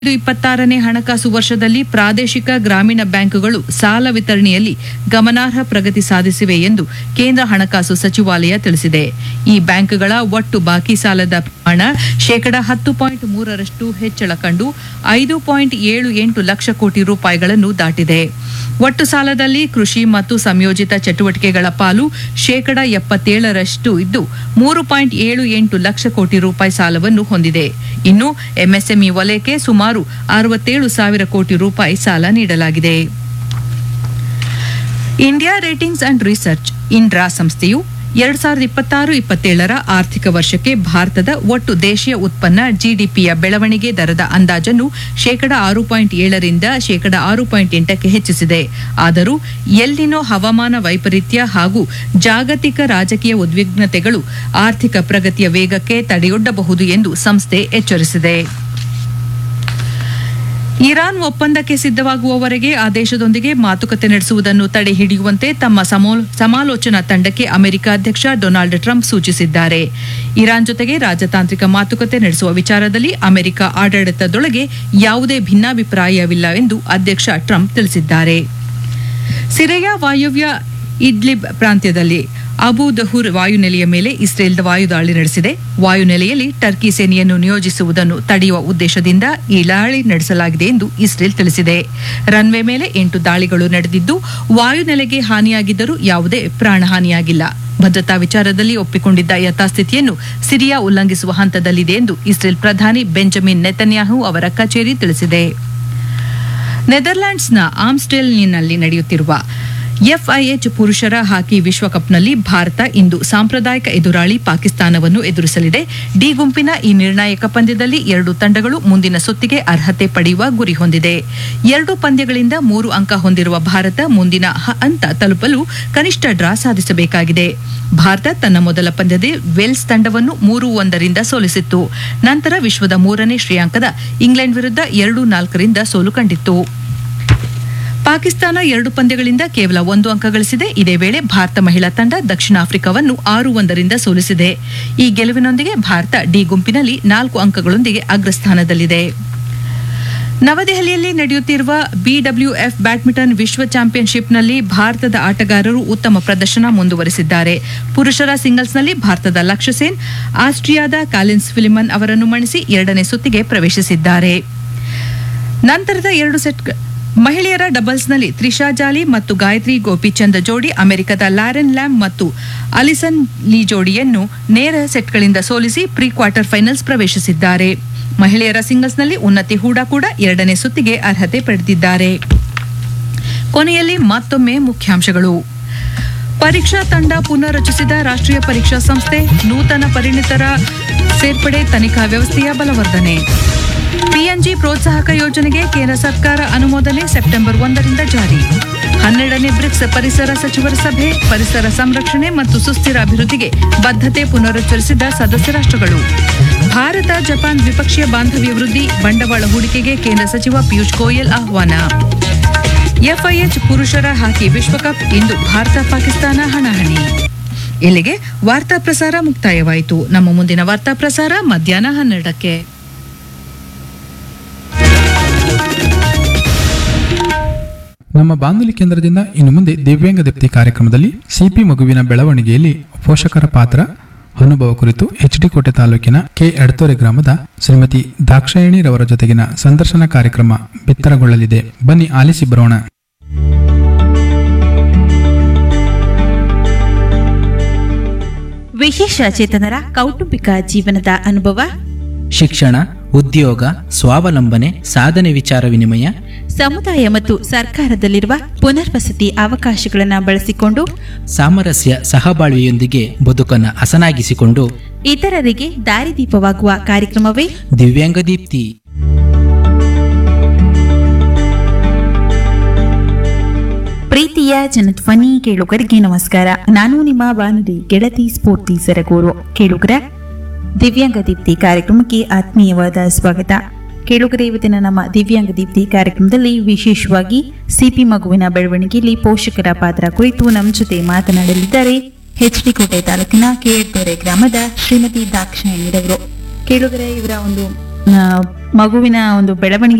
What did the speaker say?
ಇಪ್ಪತ್ತಾರನೇ ಹಣಕಾಸು ವರ್ಷದಲ್ಲಿ ಪ್ರಾದೇಶಿಕ ಗ್ರಾಮೀಣ ಬ್ಯಾಂಕುಗಳು ಸಾಲ ವಿತರಣೆಯಲ್ಲಿ ಗಮನಾರ್ಹ ಪ್ರಗತಿ ಸಾಧಿಸಿವೆ ಎಂದು ಕೇಂದ್ರ ಹಣಕಾಸು ಸಚಿವಾಲಯ ತಿಳಿಸಿದೆ ಈ ಬ್ಯಾಂಕುಗಳ ಒಟ್ಟು ಬಾಕಿ ಸಾಲದ ಪ್ರಮಾಣ ಶೇಕಡ ಹತ್ತು ಪಾಯಿಂಟ್ ಮೂರರಷ್ಟು ಹೆಚ್ಚಳ ಕಂಡು ಐದು ಪಾಯಿಂಟ್ ಏಳು ಎಂಟು ಲಕ್ಷ ಕೋಟಿ ರೂಪಾಯಿಗಳನ್ನು ದಾಟಿದೆ ಒಟ್ಟು ಸಾಲದಲ್ಲಿ ಕೃಷಿ ಮತ್ತು ಸಂಯೋಜಿತ ಚಟುವಟಿಕೆಗಳ ಪಾಲು ಶೇಕಡ ಎಪ್ಪತ್ತೇಳರಷ್ಟು ಇದ್ದು ಮೂರು ಪಾಯಿಂಟ್ ಏಳು ಎಂಟು ಲಕ್ಷ ಕೋಟಿ ರೂಪಾಯಿ ಸಾಲವನ್ನು ಹೊಂದಿದೆ ಇನ್ನು ಎಂಎಸ್ಎಂಇ ವಲಯಕ್ಕೆ ಸುಮಾರು ಅರವತ್ತೇಳು ಸಾವಿರ ಕೋಟಿ ರೂಪಾಯಿ ಸಾಲ ನೀಡಲಾಗಿದೆ ಇಂಡಿಯಾ ರೇಟಿಂಗ್ಸ್ ಅಂಡ್ ರಿಸರ್ಚ್ ಇನ್ರಾ ಸಂಸ್ಥೆಯು ಎರಡ್ ಸಾವಿರದ ಇಪ್ಪತ್ತಾರು ಇಪ್ಪತ್ತೇಳರ ಆರ್ಥಿಕ ವರ್ಷಕ್ಕೆ ಭಾರತದ ಒಟ್ಟು ದೇಶೀಯ ಉತ್ಪನ್ನ ಜಿಡಿಪಿಯ ಬೆಳವಣಿಗೆ ದರದ ಅಂದಾಜನ್ನು ಶೇಕಡ ಆರು ಪಾಯಿಂಟ್ ಏಳರಿಂದ ಶೇಕಡ ಆರು ಪಾಯಿಂಟ್ ಎಂಟಕ್ಕೆ ಹೆಚ್ಚಿಸಿದೆ ಆದರೂ ಎಲ್ಲಿನೋ ಹವಾಮಾನ ವೈಪರೀತ್ಯ ಹಾಗೂ ಜಾಗತಿಕ ರಾಜಕೀಯ ಉದ್ವಿಗ್ನತೆಗಳು ಆರ್ಥಿಕ ಪ್ರಗತಿಯ ವೇಗಕ್ಕೆ ತಡೆಯೊಡ್ಡಬಹುದು ಎಂದು ಸಂಸ್ಥೆ ಎಚ್ಚರಿಸಿದೆ ಇರಾನ್ ಒಪ್ಪಂದಕ್ಕೆ ಸಿದ್ಧವಾಗುವವರೆಗೆ ಆ ದೇಶದೊಂದಿಗೆ ಮಾತುಕತೆ ನಡೆಸುವುದನ್ನು ತಡೆ ಹಿಡಿಯುವಂತೆ ತಮ್ಮ ಸಮೋ- ಸಮಾಲೋಚನಾ ತಂಡಕ್ಕೆ ಅಮೆರಿಕ ಅಧ್ಯಕ್ಷ ಡೊನಾಲ್ಡ್ ಟ್ರಂಪ್ ಸೂಚಿಸಿದ್ದಾರೆ ಇರಾನ್ ಜೊತೆಗೆ ರಾಜತಾಂತ್ರಿಕ ಮಾತುಕತೆ ನಡೆಸುವ ವಿಚಾರದಲ್ಲಿ ಅಮೆರಿಕ ಆಡಳಿತದೊಳಗೆ ಯಾವುದೇ ಭಿನ್ನಾಭಿಪ್ರಾಯವಿಲ್ಲ ಎಂದು ಅಧ್ಯಕ್ಷ ಟ್ರಂಪ್ ತಿಳಿಸಿದ್ದಾರೆ ಸಿರಿಯಾ ವಾಯವ್ಯ ಇಡ್ಲಿಬ್ ಪ್ರಾಂತ್ಯದಲ್ಲಿ ಅಬು ದಹುರ್ ವಾಯುನೆಲೆಯ ಮೇಲೆ ಇಸ್ರೇಲ್ ವಾಯುದಾಳಿ ನಡೆಸಿದೆ ವಾಯುನೆಲೆಯಲ್ಲಿ ಟರ್ಕಿ ಸೇನೆಯನ್ನು ನಿಯೋಜಿಸುವುದನ್ನು ತಡೆಯುವ ಉದ್ದೇಶದಿಂದ ಈ ದಾಳಿ ನಡೆಸಲಾಗಿದೆ ಎಂದು ಇಸ್ರೇಲ್ ತಿಳಿಸಿದೆ ರನ್ವೇ ಮೇಲೆ ಎಂಟು ದಾಳಿಗಳು ನಡೆದಿದ್ದು ವಾಯುನೆಲೆಗೆ ಹಾನಿಯಾಗಿದ್ದರೂ ಯಾವುದೇ ಪ್ರಾಣಹಾನಿಯಾಗಿಲ್ಲ ಭದ್ರತಾ ವಿಚಾರದಲ್ಲಿ ಒಪ್ಪಿಕೊಂಡಿದ್ದ ಯಥಾಸ್ಥಿತಿಯನ್ನು ಸಿರಿಯಾ ಉಲ್ಲಂಘಿಸುವ ಹಂತದಲ್ಲಿದೆ ಎಂದು ಇಸ್ರೇಲ್ ಪ್ರಧಾನಿ ಬೆಂಜಮಿನ್ ನೆತನ್ಯಾಹು ಅವರ ಕಚೇರಿ ತಿಳಿಸಿದೆ ನೆದರ್ಲ್ಯಾಂಡ್ಸ್ನ ಆಮ್ಸ್ಟೆಲ್ನಿನಲ್ಲಿ ನಡೆಯುತ್ತಿರುವ ಎಫ್ಐಎಚ್ ಪುರುಷರ ಹಾಕಿ ವಿಶ್ವಕಪ್ನಲ್ಲಿ ಭಾರತ ಇಂದು ಸಾಂಪ್ರದಾಯಿಕ ಎದುರಾಳಿ ಪಾಕಿಸ್ತಾನವನ್ನು ಎದುರಿಸಲಿದೆ ಡಿ ಗುಂಪಿನ ಈ ನಿರ್ಣಾಯಕ ಪಂದ್ಯದಲ್ಲಿ ಎರಡು ತಂಡಗಳು ಮುಂದಿನ ಸುತ್ತಿಗೆ ಅರ್ಹತೆ ಪಡೆಯುವ ಗುರಿ ಹೊಂದಿದೆ ಎರಡು ಪಂದ್ಯಗಳಿಂದ ಮೂರು ಅಂಕ ಹೊಂದಿರುವ ಭಾರತ ಮುಂದಿನ ಹ- ಹಂತ ತಲುಪಲು ಕನಿಷ್ಠ ಡ್ರಾ ಸಾಧಿಸಬೇಕಾಗಿದೆ ಭಾರತ ತನ್ನ ಮೊದಲ ಪಂದ್ಯದಲ್ಲಿ ವೆಲ್ಸ್ ತಂಡವನ್ನು ಮೂರು ಒಂದರಿಂದ ಸೋಲಿಸಿತ್ತು ನಂತರ ವಿಶ್ವದ ಮೂರನೇ ಶ್ರೇಯಾಂಕದ ಇಂಗ್ಲೆಂಡ್ ವಿರುದ್ಧ ಎರಡು ನಾಲ್ಕರಿಂದ ಸೋಲು ಕಂಡಿತ್ತು ಪಾಕಿಸ್ತಾನ ಎರಡು ಪಂದ್ಯಗಳಿಂದ ಕೇವಲ ಒಂದು ಅಂಕ ಗಳಿಸಿದೆ ಇದೇ ವೇಳೆ ಭಾರತ ಮಹಿಳಾ ತಂಡ ದಕ್ಷಿಣ ಆಫ್ರಿಕಾವನ್ನು ಆರು ಒಂದರಿಂದ ಸೋಲಿಸಿದೆ ಈ ಗೆಲುವಿನೊಂದಿಗೆ ಭಾರತ ಡಿ ಗುಂಪಿನಲ್ಲಿ ನಾಲ್ಕು ಅಂಕಗಳೊಂದಿಗೆ ಅಗ್ರಸ್ಥಾನದಲ್ಲಿದೆ ನವದೆಹಲಿಯಲ್ಲಿ ನಡೆಯುತ್ತಿರುವ ಬಿಡಬ್ಲ್ಯೂಎಫ್ ಬ್ಯಾಡ್ಮಿಂಟನ್ ವಿಶ್ವ ಚಾಂಪಿಯನ್ಶಿಪ್ನಲ್ಲಿ ಭಾರತದ ಆಟಗಾರರು ಉತ್ತಮ ಪ್ರದರ್ಶನ ಮುಂದುವರೆಸಿದ್ದಾರೆ ಪುರುಷರ ಸಿಂಗಲ್ಸ್ನಲ್ಲಿ ಭಾರತದ ಲಕ್ಷ್ಯ ಸೇನ್ ಆಸ್ಟ್ರಿಯಾದ ಕಾಲಿನ್ಸ್ ಫಿಲಿಮನ್ ಅವರನ್ನು ಮಣಿಸಿ ಎರಡನೇ ಸುತ್ತಿಗೆ ಪ್ರವೇಶಿಸಿದ್ದಾರೆ ನಂತರದ ಎರಡು ಸೆಟ್ ಮಹಿಳೆಯರ ಡಬಲ್ಸ್ನಲ್ಲಿ ತ್ರಿಷಾ ಜಾಲಿ ಮತ್ತು ಗಾಯತ್ರಿ ಗೋಪಿಚಂದ್ ಜೋಡಿ ಅಮೆರಿಕದ ಲ್ಯಾರೆನ್ ಲ್ಯಾಮ್ ಮತ್ತು ಅಲಿಸನ್ ಲೀ ಜೋಡಿಯನ್ನು ನೇರ ಸೆಟ್ಗಳಿಂದ ಸೋಲಿಸಿ ಪ್ರೀ ಕ್ವಾರ್ಟರ್ ಫೈನಲ್ಸ್ ಪ್ರವೇಶಿಸಿದ್ದಾರೆ ಮಹಿಳೆಯರ ಸಿಂಗಲ್ಸ್ನಲ್ಲಿ ಉನ್ನತಿ ಹೂಡಾ ಕೂಡ ಎರಡನೇ ಸುತ್ತಿಗೆ ಅರ್ಹತೆ ಪಡೆದಿದ್ದಾರೆ ಕೊನೆಯಲ್ಲಿ ಮತ್ತೊಮ್ಮೆ ಮುಖ್ಯಾಂಶಗಳು ಪರೀಕ್ಷಾ ತಂಡ ಪುನರ್ರಚಿಸಿದ ರಾಷ್ಟ್ರೀಯ ಪರೀಕ್ಷಾ ಸಂಸ್ಥೆ ನೂತನ ಪರಿಣಿತರ ಸೇರ್ಪಡೆ ತನಿಖಾ ವ್ಯವಸ್ಥೆಯ ಬಲವರ್ಧನೆ ಪಿಎನ್ಜಿ ಪ್ರೋತ್ಸಾಹಕ ಯೋಜನೆಗೆ ಕೇಂದ್ರ ಸರ್ಕಾರ ಅನುಮೋದನೆ ಸೆಪ್ಟೆಂಬರ್ ಒಂದರಿಂದ ಜಾರಿ ಹನ್ನೆರಡನೇ ಬ್ರಿಕ್ಸ್ ಪರಿಸರ ಸಚಿವರ ಸಭೆ ಪರಿಸರ ಸಂರಕ್ಷಣೆ ಮತ್ತು ಸುಸ್ಥಿರ ಅಭಿವೃದ್ಧಿಗೆ ಬದ್ಧತೆ ಪುನರುಚ್ಚರಿಸಿದ ಸದಸ್ಯ ರಾಷ್ಟ್ರಗಳು ಭಾರತ ಜಪಾನ್ ದ್ವಿಪಕ್ಷೀಯ ಬಾಂಧವ್ಯ ವೃದ್ಧಿ ಬಂಡವಾಳ ಹೂಡಿಕೆಗೆ ಕೇಂದ್ರ ಸಚಿವ ಪಿಯೂಷ್ ಗೋಯಲ್ ಆಹ್ವಾನ ಎಫ್ಐಎಚ್ ಪುರುಷರ ಹಾಕಿ ವಿಶ್ವಕಪ್ ಇಂದು ಭಾರತ ಪಾಕಿಸ್ತಾನ ಹಣಾಹಣಿ ಇಲ್ಲಿಗೆ ವಾರ್ತಾ ಪ್ರಸಾರ ಮುಕ್ತಾಯವಾಯಿತು ನಮ್ಮ ಮುಂದಿನ ವಾರ್ತಾ ಪ್ರಸಾರ ಮಧ್ಯಾಹ್ನ ಹನ್ನೆರಡಕ್ಕೆ ನಮ್ಮ ಬಾನುಲಿ ಕೇಂದ್ರದಿಂದ ಇನ್ನು ಮುಂದೆ ದಿವ್ಯಾಂಗ ದೀಪ್ತಿ ಕಾರ್ಯಕ್ರಮದಲ್ಲಿ ಸಿಪಿ ಮಗುವಿನ ಬೆಳವಣಿಗೆಯಲ್ಲಿ ಪೋಷಕರ ಪಾತ್ರ ಅನುಭವ ಕುರಿತು ಎಚ್ಡಿ ಕೋಟೆ ತಾಲೂಕಿನ ಕೆ ಎಡತೋರೆ ಗ್ರಾಮದ ಶ್ರೀಮತಿ ದಾಕ್ಷಾಯಣಿರವರ ಜೊತೆಗಿನ ಸಂದರ್ಶನ ಕಾರ್ಯಕ್ರಮ ಬಿತ್ತರಗೊಳ್ಳಲಿದೆ ಬನ್ನಿ ಆಲಿಸಿ ಬರೋಣ ವಿಶೇಷ ಚೇತನರ ಕೌಟುಂಬಿಕ ಜೀವನದ ಅನುಭವ ಶಿಕ್ಷಣ ಉದ್ಯೋಗ ಸ್ವಾವಲಂಬನೆ ಸಾಧನೆ ವಿಚಾರ ವಿನಿಮಯ ಸಮುದಾಯ ಮತ್ತು ಸರ್ಕಾರದಲ್ಲಿರುವ ಪುನರ್ವಸತಿ ಅವಕಾಶಗಳನ್ನು ಬಳಸಿಕೊಂಡು ಸಾಮರಸ್ಯ ಸಹಬಾಳ್ವೆಯೊಂದಿಗೆ ಬದುಕನ್ನು ಹಸನಾಗಿಸಿಕೊಂಡು ಇತರರಿಗೆ ದಾರಿದೀಪವಾಗುವ ಕಾರ್ಯಕ್ರಮವೇ ದಿವ್ಯಾಂಗ ದೀಪ್ತಿ ಪ್ರೀತಿಯ ಜನಧ್ವನಿ ಕೇಳುಗರಿಗೆ ನಮಸ್ಕಾರ ನಾನು ನಿಮ್ಮ ಬಾನುಲಿ ಗೆಳತಿ ಸ್ಫೂರ್ತಿ ಸರಗೂರು ಕೇಳುಗರ ದಿವ್ಯಾಂಗ ದೀಪ್ತಿ ಕಾರ್ಯಕ್ರಮಕ್ಕೆ ಆತ್ಮೀಯವಾದ ಸ್ವಾಗತ ಕೇಳುಗರೆ ಇವತ್ತಿನ ನಮ್ಮ ದಿವ್ಯಾಂಗ ದೀಪ್ತಿ ಕಾರ್ಯಕ್ರಮದಲ್ಲಿ ವಿಶೇಷವಾಗಿ ಸಿಪಿ ಮಗುವಿನ ಬೆಳವಣಿಗೆಯಲ್ಲಿ ಪೋಷಕರ ಪಾತ್ರ ಕುರಿತು ನಮ್ಮ ಜೊತೆ ಮಾತನಾಡಲಿದ್ದಾರೆ ಎಚ್ ಡಿ ಕೋಟೆ ತಾಲೂಕಿನ ಕೇಳ್ತೋರೆ ಗ್ರಾಮದ ಶ್ರೀಮತಿ ದಾಕ್ಷಾಯಣಿರವರು ಕೇಳುಗರೆ ಇವರ ಒಂದು ಆ, ಮಗುವಿನ ಒಂದು ಬೆಳವಣಿಗೆ